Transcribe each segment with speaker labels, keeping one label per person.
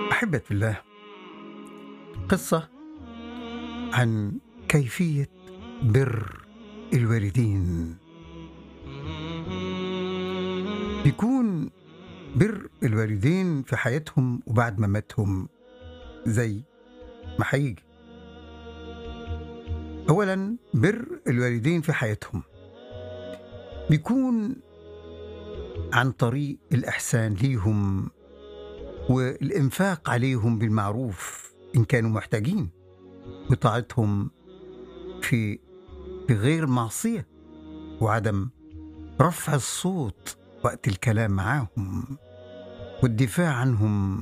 Speaker 1: أحبة الله قصة عن كيفية بر الوالدين بيكون بر الوالدين في حياتهم وبعد مماتهم زي ما هيجي أولا بر الوالدين في حياتهم بيكون عن طريق الإحسان ليهم والإنفاق عليهم بالمعروف إن كانوا محتاجين وطاعتهم في بغير معصية وعدم رفع الصوت وقت الكلام معاهم والدفاع عنهم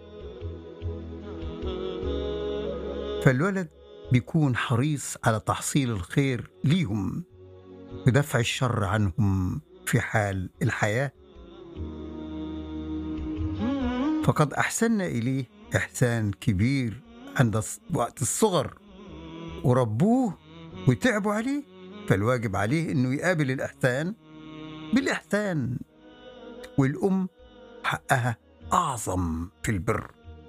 Speaker 1: فالولد بيكون حريص على تحصيل الخير ليهم ودفع الشر عنهم في حال الحياه فقد احسنا اليه احسان كبير عند وقت الصغر وربوه وتعبوا عليه فالواجب عليه انه يقابل الاحسان بالاحسان والام حقها اعظم في البر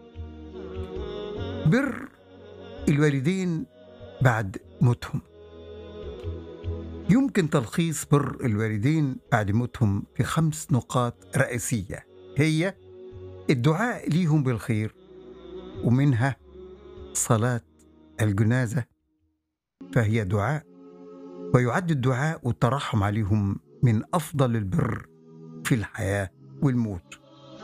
Speaker 1: بر الوالدين بعد موتهم يمكن تلخيص بر الوالدين بعد موتهم في خمس نقاط رئيسيه هي الدعاء ليهم بالخير ومنها صلاه الجنازه فهي دعاء ويعد الدعاء والترحم عليهم من افضل البر في الحياه والموت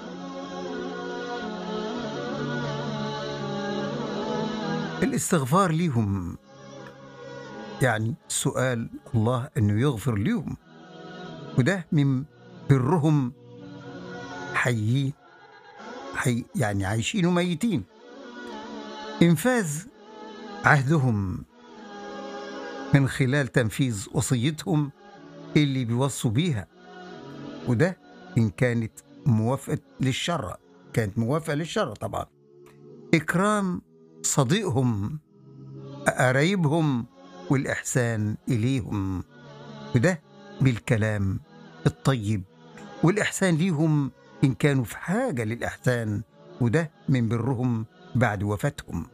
Speaker 1: الاستغفار ليهم يعني سؤال الله انه يغفر ليهم وده من برهم حيين حي يعني عايشين وميتين انفاذ عهدهم من خلال تنفيذ وصيتهم اللي بيوصوا بيها وده إن كانت موافقة للشرع كانت موافقة للشرع طبعا إكرام صديقهم قرايبهم والإحسان إليهم وده بالكلام الطيب والإحسان ليهم إن كانوا في حاجة للإحسان وده من برهم بعد وفاتهم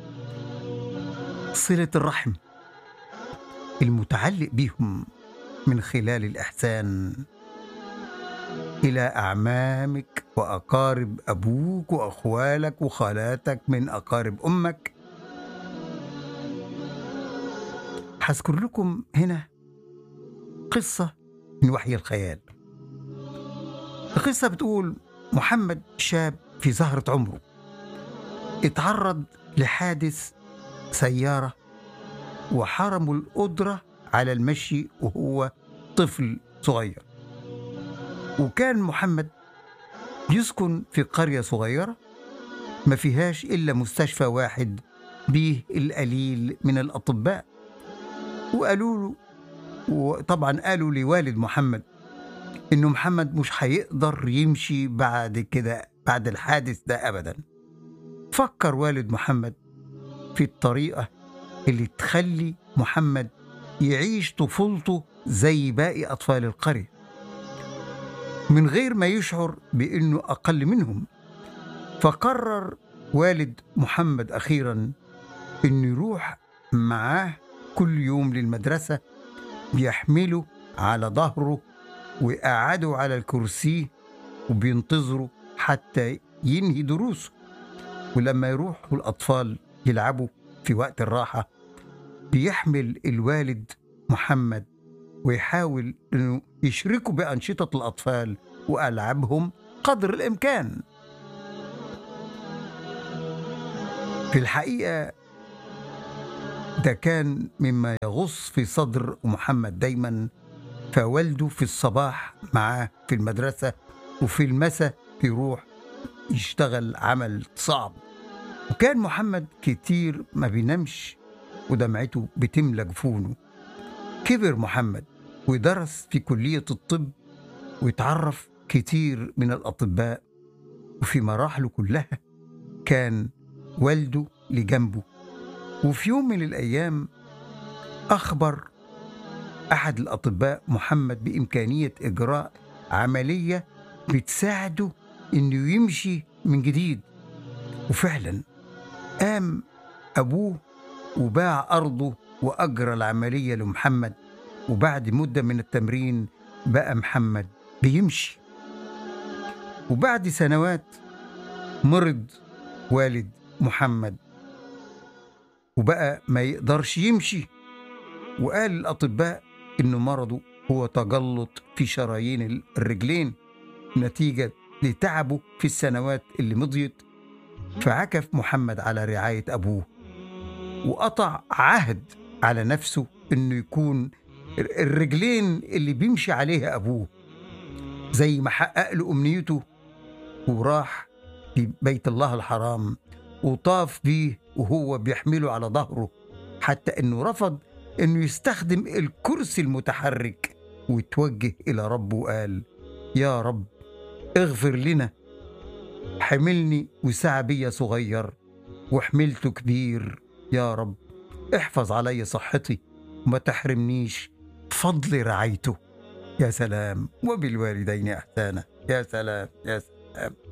Speaker 1: صلة الرحم المتعلق بهم من خلال الإحسان إلى أعمامك وأقارب أبوك وأخوالك وخالاتك من أقارب أمك هذكر لكم هنا قصة من وحي الخيال القصة بتقول محمد شاب في زهرة عمره اتعرض لحادث سيارة وحرموا القدرة على المشي وهو طفل صغير وكان محمد يسكن في قرية صغيرة ما فيهاش إلا مستشفى واحد به القليل من الأطباء وقالوا له وطبعا قالوا لوالد محمد إنه محمد مش هيقدر يمشي بعد كده بعد الحادث ده أبدا فكر والد محمد في الطريقة اللي تخلي محمد يعيش طفولته زي باقي أطفال القرية من غير ما يشعر بأنه أقل منهم فقرر والد محمد أخيرا أنه يروح معاه كل يوم للمدرسة بيحمله على ظهره ويقعده على الكرسي وبينتظره حتى ينهي دروسه ولما يروحوا الأطفال يلعبوا في وقت الراحة بيحمل الوالد محمد ويحاول انه يشركوا بانشطه الاطفال والعابهم قدر الامكان في الحقيقه ده كان مما يغص في صدر محمد دايما فوالده في الصباح معاه في المدرسه وفي المساء يروح يشتغل عمل صعب وكان محمد كتير ما بينامش ودمعته بتملى جفونه كبر محمد ودرس في كلية الطب ويتعرف كتير من الأطباء وفي مراحله كلها كان والده لجنبه وفي يوم من الأيام أخبر أحد الأطباء محمد بإمكانية إجراء عملية بتساعده إنه يمشي من جديد وفعلا قام أبوه وباع أرضه وأجرى العملية لمحمد وبعد مدة من التمرين بقى محمد بيمشي وبعد سنوات مرض والد محمد وبقى ما يقدرش يمشي وقال الأطباء إن مرضه هو تجلط في شرايين الرجلين نتيجة لتعبه في السنوات اللي مضيت فعكف محمد على رعاية أبوه وقطع عهد على نفسه إنه يكون الرجلين اللي بيمشي عليها أبوه زي ما حقق له أمنيته وراح في بيت الله الحرام وطاف بيه وهو بيحمله على ظهره حتى انه رفض انه يستخدم الكرسي المتحرك وتوجه الى ربه وقال يا رب اغفر لنا حملني وسع بيا صغير وحملته كبير يا رب احفظ علي صحتي وما تحرمنيش فضل رعايته يا سلام وبالوالدين احسانا يا سلام يا سلام